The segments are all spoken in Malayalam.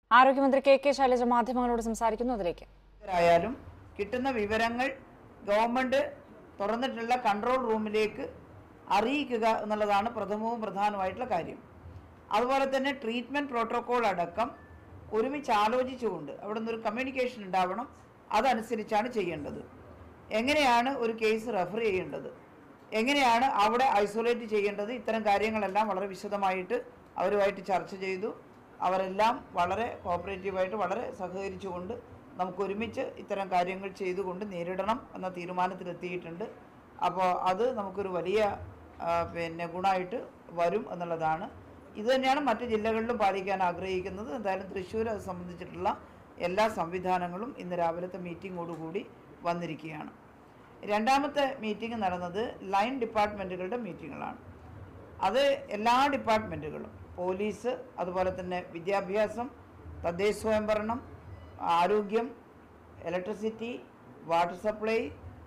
ആരോഗ്യമന്ത്രി കെ കെ ശൈലജ മാധ്യമങ്ങളോട് സംസാരിക്കുന്നു അതിലേക്ക് ആയാലും കിട്ടുന്ന വിവരങ്ങൾ ഗവൺമെൻറ് തുറന്നിട്ടുള്ള കൺട്രോൾ റൂമിലേക്ക് അറിയിക്കുക എന്നുള്ളതാണ് പ്രഥമവും പ്രധാനമായിട്ടുള്ള കാര്യം അതുപോലെ തന്നെ ട്രീറ്റ്മെൻറ്റ് പ്രോട്ടോക്കോൾ അടക്കം ഒരുമിച്ച് ആലോചിച്ചുകൊണ്ട് അവിടെ നിന്നൊരു കമ്മ്യൂണിക്കേഷൻ ഉണ്ടാവണം അതനുസരിച്ചാണ് ചെയ്യേണ്ടത് എങ്ങനെയാണ് ഒരു കേസ് റെഫർ ചെയ്യേണ്ടത് എങ്ങനെയാണ് അവിടെ ഐസൊലേറ്റ് ചെയ്യേണ്ടത് ഇത്തരം കാര്യങ്ങളെല്ലാം വളരെ വിശദമായിട്ട് അവരുമായിട്ട് ചർച്ച ചെയ്തു അവരെല്ലാം വളരെ കോപ്പറേറ്റീവായിട്ട് വളരെ സഹകരിച്ചുകൊണ്ട് നമുക്ക് ഒരുമിച്ച് ഇത്തരം കാര്യങ്ങൾ ചെയ്തുകൊണ്ട് നേരിടണം എന്ന തീരുമാനത്തിലെത്തിയിട്ടുണ്ട് അപ്പോൾ അത് നമുക്കൊരു വലിയ ആ, പിന്നെ ഗുണമായിട്ട് വരും എന്നുള്ളതാണ് ഇത് തന്നെയാണ് മറ്റ് ജില്ലകളിലും പാലിക്കാൻ ആഗ്രഹിക്കുന്നത് എന്തായാലും തൃശ്ശൂർ അത് സംബന്ധിച്ചിട്ടുള്ള എല്ലാ സംവിധാനങ്ങളും ഇന്ന് രാവിലത്തെ മീറ്റിങ്ങോടുകൂടി വന്നിരിക്കുകയാണ് രണ്ടാമത്തെ മീറ്റിംഗ് നടന്നത് ലൈൻ ഡിപ്പാർട്ട്മെൻറ്റുകളുടെ മീറ്റിങ്ങുകളാണ് അത് എല്ലാ ഡിപ്പാർട്ട്മെൻറ്റുകളും പോലീസ് അതുപോലെ തന്നെ വിദ്യാഭ്യാസം തദ്ദേശ സ്വയംഭരണം ആരോഗ്യം electricity water supply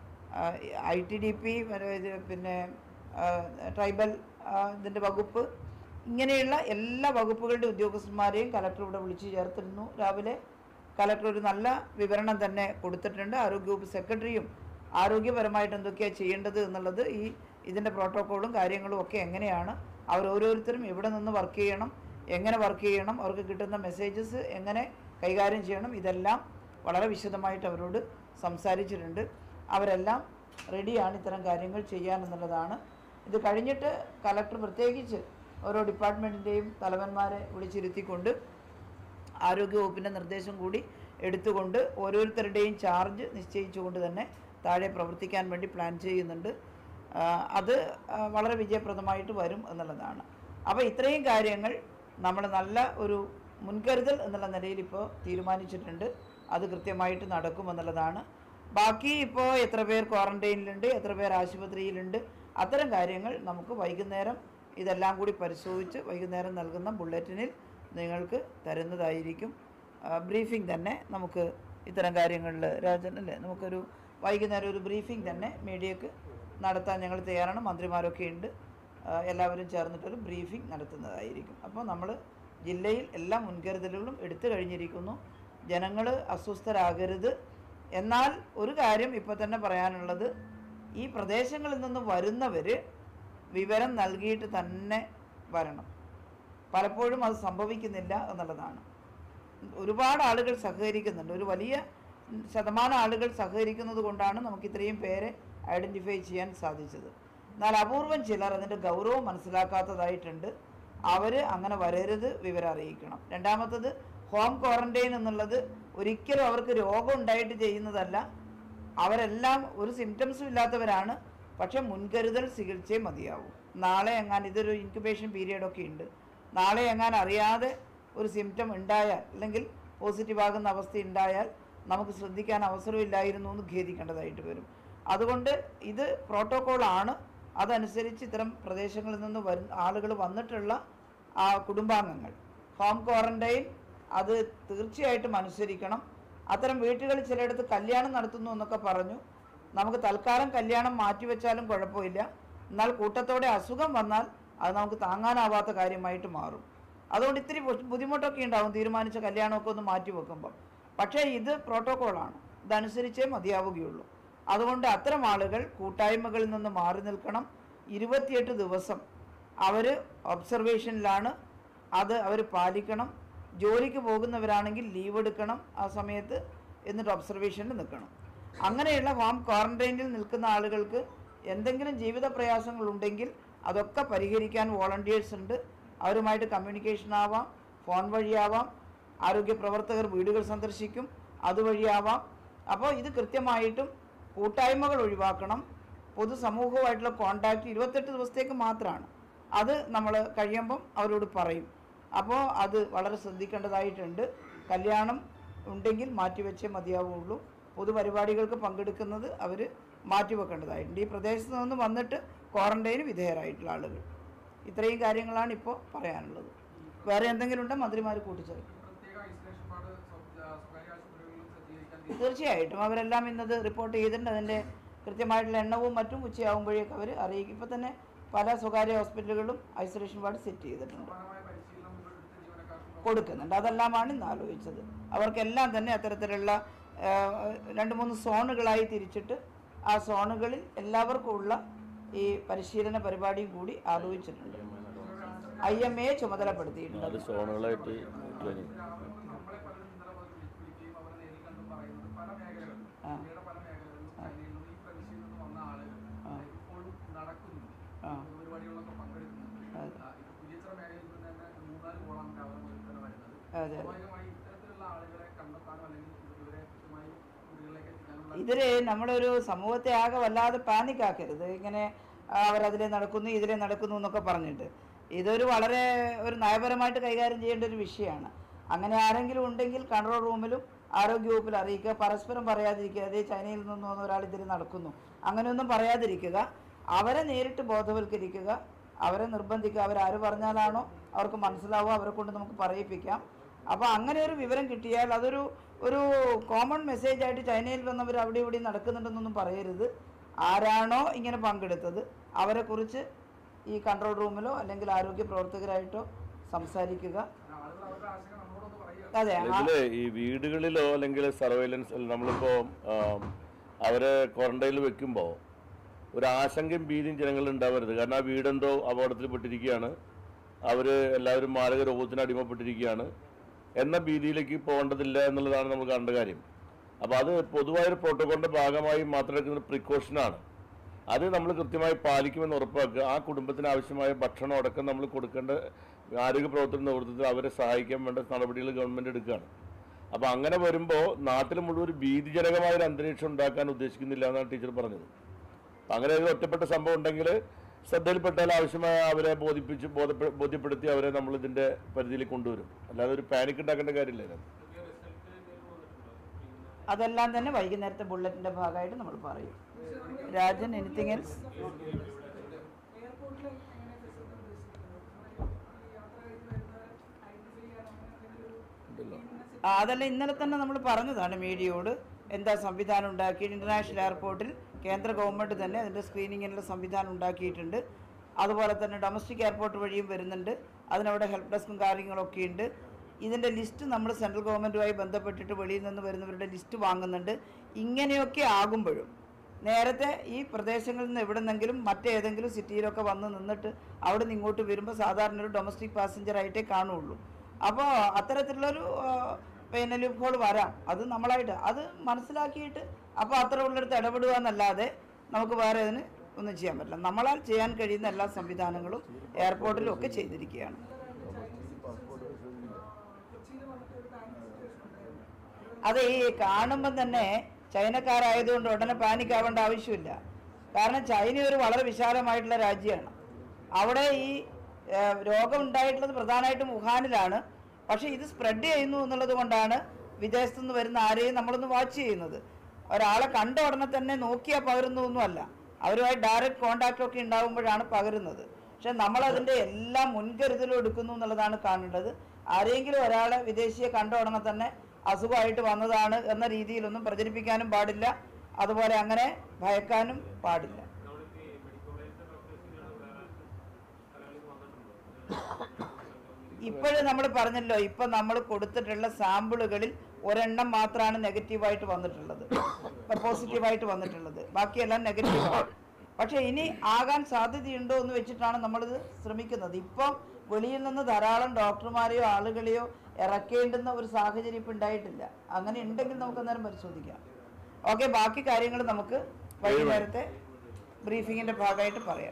I T D P പിന്നെ ആ, ട്രൈബൽ ആ, ഇതിൻ്റെ വകുപ്പ് ഇങ്ങനെയുള്ള എല്ലാ വകുപ്പുകളുടെ ഉദ്യോഗസ്ഥന്മാരെയും കലക്ടർ ഇവിടെ വിളിച്ചു ചേർത്തിരുന്നു രാവിലെ കലക്ടർ ഒരു നല്ല വിവരണം തന്നെ കൊടുത്തിട്ടുണ്ട് ആരോഗ്യവകുപ്പ് സെക്രട്ടറിയും ആരോഗ്യപരമായിട്ട് എന്തൊക്കെയാണ് ചെയ്യേണ്ടത് എന്നുള്ളത് ഈ ഇതിൻ്റെ പ്രോട്ടോക്കോളും കാര്യങ്ങളും ഒക്കെ എങ്ങനെയാണ് അവർ ഓരോരുത്തരും എവിടെ നിന്ന് വർക്ക് ചെയ്യണം എങ്ങനെ വർക്ക് ചെയ്യണം അവർക്ക് കിട്ടുന്ന മെസ്സേജസ് എങ്ങനെ കൈകാര്യം ചെയ്യണം ഇതെല്ലാം വളരെ വിശദമായിട്ട് അവരോട് സംസാരിച്ചിട്ടുണ്ട് അവരെല്ലാം റെഡിയാണ് ഇത്തരം കാര്യങ്ങൾ ചെയ്യാൻ എന്നുള്ളതാണ് ഇത് കഴിഞ്ഞിട്ട് കലക്ടർ പ്രത്യേകിച്ച് ഓരോ ഡിപ്പാർട്ട്മെൻറ്റിൻ്റെയും തലവന്മാരെ വിളിച്ചിരുത്തിക്കൊണ്ട് ആരോഗ്യവകുപ്പിൻ്റെ നിർദ്ദേശം കൂടി എടുത്തുകൊണ്ട് ഓരോരുത്തരുടെയും ചാർജ് നിശ്ചയിച്ചുകൊണ്ട് തന്നെ താഴെ പ്രവർത്തിക്കാൻ വേണ്ടി പ്ലാൻ ചെയ്യുന്നുണ്ട് ആ, അത് ആ, വളരെ വിജയപ്രദമായിട്ട് വരും എന്നുള്ളതാണ് അപ്പോൾ ഇത്രയും കാര്യങ്ങൾ നമ്മൾ നല്ല ഒരു മുൻകരുതൽ എന്നുള്ള നിലയിൽ ഇപ്പോൾ തീരുമാനിച്ചിട്ടുണ്ട് അത് കൃത്യമായിട്ട് നടക്കുമെന്നുള്ളതാണ് ബാക്കി ഇപ്പോൾ എത്ര പേർ ക്വാറന്റൈനിലുണ്ട് എത്ര പേർ ആശുപത്രിയിലുണ്ട് അത്തരം കാര്യങ്ങൾ നമുക്ക് വൈകുന്നേരം ഇതെല്ലാം കൂടി പരിശോധിച്ച് വൈകുന്നേരം നൽകുന്ന ബുള്ളറ്റിനിൽ നിങ്ങൾക്ക് തരുന്നതായിരിക്കും ബ്രീഫിംഗ് തന്നെ നമുക്ക് ഇത്തരം കാര്യങ്ങളിൽ രാജൻ അല്ലേ നമുക്കൊരു വൈകുന്നേരം ഒരു ബ്രീഫിംഗ് തന്നെ മീഡിയക്ക് നടത്താൻ ഞങ്ങൾ തയ്യാറാണ് മന്ത്രിമാരൊക്കെ ഉണ്ട് ആ, എല്ലാവരും ചേർന്നിട്ടൊരു ബ്രീഫിംഗ് നടത്തുന്നതായിരിക്കും അപ്പോൾ നമ്മൾ ജില്ലയിൽ എല്ലാ മുൻകരുതലുകളും എടുത്തു കഴിഞ്ഞിരിക്കുന്നു ജനങ്ങൾ അസ്വസ്ഥരാകരുത് എന്നാൽ ഒരു കാര്യം ഇപ്പോൾ തന്നെ പറയാനുള്ളത് ഈ പ്രദേശങ്ങളിൽ നിന്ന് വരുന്നവർ വിവരം നൽകിയിട്ട് തന്നെ വരണം പലപ്പോഴും അത് സംഭവിക്കുന്നില്ല എന്നുള്ളതാണ് ഒരുപാട് ആളുകൾ സഹകരിക്കുന്നുണ്ട് ഒരു വലിയ ശതമാനം ആളുകൾ സഹകരിക്കുന്നത് കൊണ്ടാണ് നമുക്ക് ഇത്രയും പേരെ ഐഡൻറ്റിഫൈ ചെയ്യാൻ സാധിച്ചത് എന്നാൽ അപൂർവം ചിലർ അതിൻ്റെ ഗൗരവം മനസ്സിലാക്കാത്തതായിട്ടുണ്ട് അവർ അങ്ങനെ വരരുത് വിവരം അറിയിക്കണം രണ്ടാമത്തത് ഹോം ക്വാറന്റൈൻ എന്നുള്ളത് ഒരിക്കലും അവർക്ക് രോഗം ഉണ്ടായിട്ട് ചെയ്യുന്നതല്ല അവരെല്ലാം ഒരു സിംറ്റംസും ഇല്ലാത്തവരാണ് പക്ഷെ മുൻകരുതൽ ചികിത്സയെ മതിയാവും നാളെ എങ്ങാൻ ഇതൊരു ഇൻക്യുബേഷൻ പീരിയഡൊക്കെ ഉണ്ട് നാളെ എങ്ങാൻ അറിയാതെ ഒരു സിംറ്റം ഉണ്ടായാൽ അല്ലെങ്കിൽ പോസിറ്റീവ് ആകുന്ന അവസ്ഥ ഉണ്ടായാൽ നമുക്ക് ശ്രദ്ധിക്കാൻ അവസരമില്ലായിരുന്നു എന്ന് ഖേദിക്കേണ്ടതായിട്ട് വരും അതുകൊണ്ട് ഇത് പ്രോട്ടോകോൾ ആണ് അതനുസരിച്ച് ഇത്തരം പ്രദേശങ്ങളിൽ നിന്ന് വരു ആളുകൾ വന്നിട്ടുള്ള ആ കുടുംബാംഗങ്ങൾ ഹോം ക്വാറന്റൈൻ അത് തീർച്ചയായിട്ടും അനുസരിക്കണം അത്തരം വീട്ടുകളിൽ ചിലയിടത്ത് കല്യാണം നടത്തുന്നു എന്നൊക്കെ പറഞ്ഞു നമുക്ക് തൽക്കാലം കല്യാണം മാറ്റിവെച്ചാലും കുഴപ്പമില്ല എന്നാൽ കൂട്ടത്തോടെ അസുഖം വന്നാൽ അത് നമുക്ക് താങ്ങാനാവാത്ത കാര്യമായിട്ട് മാറും അതുകൊണ്ട് ഇത്തിരി ബുദ്ധി- ബുദ്ധിമുട്ടൊക്കെ ഉണ്ടാവും തീരുമാനിച്ച കല്യാണമൊക്കെ ഒന്ന് മാറ്റി വെക്കുമ്പോൾ പക്ഷേ ഇത് പ്രോട്ടോക്കോളാണ് ഇതനുസരിച്ചേ മതിയാവുകയുള്ളൂ അതുകൊണ്ട് അത്തരം ആളുകൾ കൂട്ടായ്മകളിൽ നിന്ന് മാറി നിൽക്കണം ഇരുപത്തിയെട്ട് ദിവസം അവർ ഒബ്സർവേഷനിലാണ് അത് അവർ പാലിക്കണം ജോലിക്ക് പോകുന്നവരാണെങ്കിൽ ലീവ് എടുക്കണം ആ സമയത്ത് എന്നിട്ട് ഒബ്സർവേഷനിൽ നിൽക്കണം അങ്ങനെയുള്ള ഹോം ക്വാറന്റൈനിൽ നിൽക്കുന്ന ആളുകൾക്ക് എന്തെങ്കിലും ജീവിത പ്രയാസങ്ങൾ ഉണ്ടെങ്കിൽ അതൊക്കെ പരിഹരിക്കാൻ വോളണ്ടിയേഴ്സ് ഉണ്ട് അവരുമായിട്ട് കമ്മ്യൂണിക്കേഷൻ ആവാം ഫോൺ വഴിയാവാം ആരോഗ്യ പ്രവർത്തകർ വീടുകൾ സന്ദർശിക്കും അതുവഴിയാവാം അപ്പോൾ ഇത് കൃത്യമായിട്ടും കൂട്ടായ്മകൾ ഒഴിവാക്കണം പൊതുസമൂഹവുമായിട്ടുള്ള കോണ്ടാക്ട് ഇരുപത്തെട്ട് ദിവസത്തേക്ക് മാത്രമാണ് അത് നമ്മൾ കഴിയുമ്പം അവരോട് പറയും അപ്പോൾ അത് വളരെ ശ്രദ്ധിക്കേണ്ടതായിട്ടുണ്ട് കല്യാണം ഉണ്ടെങ്കിൽ മാറ്റിവെച്ചേ മതിയാവുള്ളൂ പൊതുപരിപാടികൾക്ക് പങ്കെടുക്കുന്നത് അവർ മാറ്റിവെക്കേണ്ടതായിട്ടുണ്ട് ഈ പ്രദേശത്ത് നിന്ന് വന്നിട്ട് ക്വാറന്റൈന് വിധേയരായിട്ടുള്ള ആളുകൾ ഇത്രയും കാര്യങ്ങളാണ് ഇപ്പോൾ പറയാനുള്ളത് വേറെ എന്തെങ്കിലും ഉണ്ടോ മന്ത്രിമാർ കൂട്ടിച്ചേർക്കും പ്രത്യേക ഐസൊലേഷൻ വാർഡ് സ്വ- സ്വകാര്യ ആശുപത്രികളിൽ സജ്ജീകരിക്കാൻ തീർച്ചയായിട്ടും അവരെല്ലാം ഇന്നത് റിപ്പോർട്ട് ചെയ്തിട്ടുണ്ട് അതിൻ്റെ കൃത്യമായിട്ടുള്ള എണ്ണവും മറ്റും ഉച്ചയാകുമ്പോഴേക്കും അവർ അറിയിക്കും ഇപ്പോൾ തന്നെ പല സ്വകാര്യ ഹോസ്പിറ്റലുകളും ഐസൊലേഷൻ വാർഡ് സെറ്റ് ചെയ്തിട്ടുണ്ട് സമാനമായ പരിശീലനം എടുത്ത ജീവനക്കാർക്കും കൊടുക്കുന്നുണ്ട് അതെല്ലാമാണ് ഇന്ന് ആലോചിച്ചത് അവർക്കെല്ലാം തന്നെ അത്തരത്തിലുള്ള ആ, രണ്ട് മൂന്ന് സോണുകളായി തിരിച്ചിട്ട് ആ സോണുകളിൽ എല്ലാവർക്കും ഉള്ള ഈ പരിശീലന പരിപാടിയും കൂടി ആലോചിച്ചിട്ടുണ്ട് ഐ എം എ ചുമതലപ്പെടുത്തിയിട്ടുണ്ട് അത് സോണുകളായിട്ട് ട്രെയിനിങ് നമ്മളെ പലരും ഇന്നലെ മുതൽ വിളിക്കുകയും അവരെ നേരിൽ കണ്ടും പറയുന്നത് പല മേഖലകളിലും ആ. ഇന്ത്യയുടെ പല മേഖലകളിലും ചൈനയിൽ നിന്നും ഈ പരിശീലനം നിന്ന് വന്ന ആളുകൾ ആ. ഇപ്പോഴും നടക്കുന്നുണ്ട് ആ. പരിപാടികളിലൊക്കെ പങ്കെടുക്കുന്നുണ്ട് അതെ. ആ, ഇപ്പൊ പുതിയച്ചിറ മേഖലയിൽ നിന്ന് തന്നെ മൂന്നാല് ഗോളാണ് അവരുടെ മുന്നിൽ തന്നെ വരുന്നത് അതെ സ്വാഭാവികമായി ഇത്തരത്തിലുള്ള ആളുകളെ കണ്ടെത്താനോ അല്ലെങ്കിൽ ഇവരെ കൃത്യമായി വീടുകളിലേക്ക് എത്തിക്കാനുള്ള ഇതില് നമ്മളൊരു സമൂഹത്തെ ആകെ വല്ലാതെ പാനിക് ആക്കരുത് ഇങ്ങനെ ആ, അവരതിലെ നടക്കുന്നു ഇതിലെ നടക്കുന്നു എന്നൊക്കെ പറഞ്ഞിട്ട് ഇതൊരു വളരെ ഒരു നയപരമായിട്ട് കൈകാര്യം ചെയ്യേണ്ട ഒരു വിഷയമാണ് അങ്ങനെ ആരെങ്കിലും ഉണ്ടെങ്കിൽ കൺട്രോൾ റൂമിലും ആരോഗ്യ വകുപ്പിൽ അറിയിക്കുക പരസ്പരം പറയാതിരിക്കുക അതേ ചൈനയിൽ നിന്ന് വന്ന ഒരാൾ ഇതിൽ നടക്കുന്നു അങ്ങനെയൊന്നും പറയാതിരിക്കുക അവരെ നേരിട്ട് ബോധവൽക്കരിക്കുക അവരെ നിർബന്ധിക്കുക അവരാര് പറഞ്ഞാലാണോ അവർക്ക് മനസ്സിലാവുക അവരെ കൊണ്ട് നമുക്ക് പറയിപ്പിക്കാം അപ്പോൾ അങ്ങനെ ഒരു വിവരം കിട്ടിയാൽ അതൊരു ഒരു കോമൺ മെസ്സേജ് ആയിട്ട് ചൈനയിൽ വന്നവർ അവിടെ ഇവിടെ നടക്കുന്നുണ്ടെന്നൊന്നും പറയരുത് ആരാണോ ഇങ്ങനെ പങ്കെടുത്തത് അവരെക്കുറിച്ച് ഈ കൺട്രോൾ റൂമിലോ അല്ലെങ്കിൽ ആരോഗ്യ പ്രവർത്തകരായിട്ടോ സംസാരിക്കുക ആളുകൾ അവരുടെ ആശങ്ക നമ്മളോടൊന്ന് പറയുക അതെ ആ- ഇതില് ഈ വീടുകളിലോ അല്ലെങ്കിൽ സർവൈലൻസ് നമ്മളിപ്പോ ആം, അവരെ ക്വാറന്റൈനിൽ വെക്കുമ്പോൾ ഒരു ആശങ്കയും ഭീതിയും ജനങ്ങളിൽ ഉണ്ടാവരുത് കാരണം ആ വീടെന്തോ അപകടത്തിൽപ്പെട്ടിരിക്കുകയാണ് അവർ എല്ലാവരും മാരക രോഗത്തിന് അടിമപ്പെട്ടിരിക്കുകയാണ് എന്ന ഭീതിയിലേക്ക് പോകേണ്ടതില്ല എന്നുള്ളതാണ് നമ്മൾ കാണേണ്ട കാര്യം അപ്പോൾ അത് പൊതുവായൊരു പ്രോട്ടോകോളിൻ്റെ ഭാഗമായി മാത്രം എടുക്കുന്ന പ്രിക്കോഷനാണ് അത് നമ്മൾ കൃത്യമായി പാലിക്കുമെന്ന് ഉറപ്പാക്കുക ആ കുടുംബത്തിന് ആവശ്യമായ ഭക്ഷണം അടക്കം നമ്മൾ കൊടുക്കേണ്ട ആരോഗ്യ പ്രവർത്തന നേതൃത്വത്തിൽ അവരെ സഹായിക്കാൻ വേണ്ട നടപടികൾ ഗവൺമെൻറ് എടുക്കുകയാണ് അപ്പോൾ അങ്ങനെ വരുമ്പോൾ നാട്ടിൽ മുഴുവൻ ഒരു ഭീതിജനകമായ ഒരു അന്തരീക്ഷം ഉണ്ടാക്കാൻ ഉദ്ദേശിക്കുന്നില്ല എന്നാണ് ടീച്ചർ പറഞ്ഞത് അപ്പം അങ്ങനെ ഒരു ഒറ്റപ്പെട്ട സംഭവം ഉണ്ടെങ്കിൽ ശ്രദ്ധയിൽപ്പെട്ടാൽ ആവശ്യമായ അവരെ ബോധിപ്പിച്ച് ബോധപ്പെ ബോധ്യപ്പെടുത്തി അവരെ നമ്മൾ ഇതിൻ്റെ പരിധിയിൽ കൊണ്ടുവരും അല്ലാതെ ഒരു പാനിക് ഉണ്ടാക്കേണ്ട കാര്യമില്ല ഇതിനകത്ത്. അതെല്ലാം തന്നെ വൈകുന്നേരത്തെ ബുള്ളറ്റിന്റെ ഭാഗമായിട്ട് നമ്മൾ പറയും രാജൻ എനിത്തിങ് എൽസ് ഉണ്ടല്ലോ ആ, അതല്ല ഇന്നലെ തന്നെ നമ്മൾ പറഞ്ഞതാണ് മീഡിയയോട് എന്താ സംവിധാനം ഉണ്ടാക്കി ഇന്റർനാഷണൽ എയർപോർട്ടിൽ കേന്ദ്ര ഗവൺമെൻറ് തന്നെ അതിൻ്റെ സ്ക്രീനിങ്ങിനുള്ള സംവിധാനം ഉണ്ടാക്കിയിട്ടുണ്ട് അതുപോലെ തന്നെ ഡൊമസ്റ്റിക് എയർപോർട്ട് വഴിയും വരുന്നുണ്ട് അതിനവിടെ ഹെൽപ്പ് ഡെസ്കും കാര്യങ്ങളൊക്കെ ഉണ്ട് ഇതിൻ്റെ ലിസ്റ്റ് നമ്മൾ സെൻട്രൽ ഗവൺമെൻറ്റുമായി ബന്ധപ്പെട്ടിട്ട് വെളിയിൽ നിന്ന് വരുന്നവരുടെ ലിസ്റ്റ് വാങ്ങുന്നുണ്ട് ഇങ്ങനെയൊക്കെ ആകുമ്പോഴും നേരത്തെ ഈ പ്രദേശങ്ങളിൽ നിന്ന് എവിടെന്നെങ്കിലും മറ്റേതെങ്കിലും സിറ്റിയിലൊക്കെ വന്ന് നിന്നിട്ട് അവിടെ നിന്ന് ഇങ്ങോട്ട് വരുമ്പോൾ സാധാരണ ഒരു ഡൊമസ്റ്റിക് പാസഞ്ചറായിട്ടേ കാണുള്ളൂ അപ്പോൾ അത്തരത്തിലുള്ളൊരു ആ, പിന്നെ ലൂപ്പോൾ വരാം അത് നമ്മളായിട്ട് അത് മനസ്സിലാക്കിയിട്ട് അപ്പോൾ അത്ര ഉള്ളിടത്ത് ഇടപെടുക എന്നല്ലാതെ നമുക്ക് വേറെ ഇതിന് ഒന്നും ചെയ്യാൻ പറ്റില്ല നമ്മളാൽ ചെയ്യാൻ കഴിയുന്ന എല്ലാ സംവിധാനങ്ങളും എയർപോർട്ടിലും ഒക്കെ ചെയ്തിരിക്കുകയാണ് അത് ഈ കാണുമ്പം തന്നെ ചൈനക്കാരായതുകൊണ്ട് ഉടനെ പാനിക് ആവേണ്ട ആവശ്യമില്ല കാരണം ചൈന ഒരു വളരെ വിശാലമായിട്ടുള്ള രാജ്യമാണ് അവിടെ ഈ ഏഹ്, രോഗം ഉണ്ടായിട്ടുള്ളത് പ്രധാനമായിട്ടും വുഹാനിലാണ് പക്ഷേ ഇത് സ്പ്രെഡ് ചെയ്യുന്നു എന്നുള്ളത് കൊണ്ടാണ് വിദേശത്തു നിന്ന് വരുന്ന ആരെയും നമ്മളൊന്ന് വാച്ച് ചെയ്യുന്നത് ഒരാളെ കണ്ട ഉടനെ തന്നെ നോക്കിയാൽ പകരുന്നു ഒന്നുമല്ല അവരുമായി ഡയറക്റ്റ് കോണ്ടാക്റ്റ് ഒക്കെ ഉണ്ടാകുമ്പോഴാണ് പകരുന്നത് പക്ഷെ നമ്മളതിൻ്റെ എല്ലാ മുൻകരുതലും എടുക്കുന്നു എന്നുള്ളതാണ് കാണേണ്ടത് ആരെങ്കിലും ഒരാളെ വിദേശിയെ കണ്ട ഉടനെ തന്നെ അസുഖമായിട്ട് വന്നതാണ് എന്ന രീതിയിലൊന്നും പ്രചരിപ്പിക്കാനും പാടില്ല അതുപോലെ അങ്ങനെ ഭയക്കാനും പാടില്ല ഇപ്പോഴും നമ്മൾ പറഞ്ഞല്ലോ ഇപ്പൊ നമ്മൾ കൊടുത്തിട്ടുള്ള സാമ്പിളുകളിൽ ഒരെണ്ണം മാത്രമാണ് നെഗറ്റീവായിട്ട് വന്നിട്ടുള്ളത് പോസിറ്റീവായിട്ട് വന്നിട്ടുള്ളത് ബാക്കിയെല്ലാം നെഗറ്റീവാണ് പക്ഷെ ഇനി ആകാൻ സാധ്യതയുണ്ടോ എന്ന് വെച്ചിട്ടാണ് നമ്മളിത് ശ്രമിക്കുന്നത് ഇപ്പം വെളിയിൽ നിന്ന് ധാരാളം ഡോക്ടർമാരെയോ ആളുകളെയോ ഇറക്കേണ്ടുന്ന ഒരു സാഹചര്യം ഇപ്പം ഉണ്ടായിട്ടില്ല അങ്ങനെ ഉണ്ടെങ്കിൽ നമുക്ക് അന്നേരം പരിശോധിക്കാം ഓക്കെ ബാക്കി കാര്യങ്ങൾ നമുക്ക് വൈകുന്നേരത്തെ ബ്രീഫിങ്ങിന്റെ ഭാഗമായിട്ട് പറയാം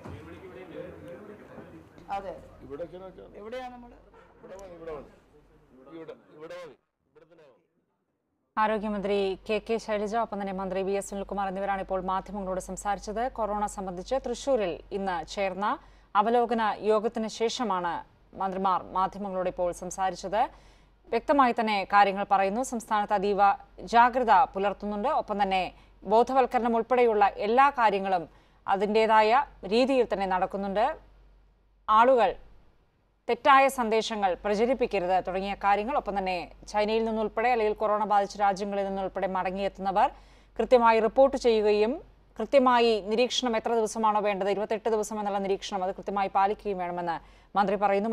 അതെ ഇവിടെ വെച്ചാൽ വെച്ചാൽ എവിടെയാണ് നമ്മൾ ഇവിടെ മതി ഇവിടെ മതി ഇവിടെ ഇവിടെ മതി ഇവിടെ തന്നെ മതി. ആരോഗ്യമന്ത്രി കെ കെ ശൈലജ ഒപ്പം തന്നെ മന്ത്രി വി എസ് സുനിൽകുമാർ എന്നിവരാണ് ഇപ്പോൾ മാധ്യമങ്ങളോട് സംസാരിച്ചത് കൊറോണ സംബന്ധിച്ച് തൃശൂരിൽ ഇന്ന് ചേർന്ന അവലോകന യോഗത്തിന് ശേഷമാണ് മന്ത്രിമാർ മാധ്യമങ്ങളോട് ഇപ്പോൾ സംസാരിച്ചത് വ്യക്തമായി തന്നെ കാര്യങ്ങൾ പറയുന്നു സംസ്ഥാനത്ത് അതീവ ജാഗ്രത പുലർത്തുന്നുണ്ട് ഒപ്പം തന്നെ ബോധവൽക്കരണം ഉൾപ്പെടെയുള്ള എല്ലാ കാര്യങ്ങളും അതിൻ്റെതായ രീതിയിൽ തന്നെ നടക്കുന്നുണ്ട് ആളുകൾ തെറ്റായ സന്ദേശങ്ങൾ പ്രചരിപ്പിക്കരുത് തുടങ്ങിയ കാര്യങ്ങൾ ഒപ്പം തന്നെ ചൈനയിൽ നിന്നുൾപ്പെടെ അല്ലെങ്കിൽ കൊറോണ ബാധിച്ച രാജ്യങ്ങളിൽ നിന്നുൾപ്പെടെ മടങ്ങിയെത്തുന്നവർ കൃത്യമായി റിപ്പോർട്ട് ചെയ്യുകയും കൃത്യമായി നിരീക്ഷണം എത്ര ദിവസമാണോ വേണ്ടത് ഇരുപത്തെട്ട് ദിവസം എന്നുള്ള നിരീക്ഷണം അത് കൃത്യമായി പാലിക്കുകയും വേണമെന്ന് മന്ത്രി പറയുന്നു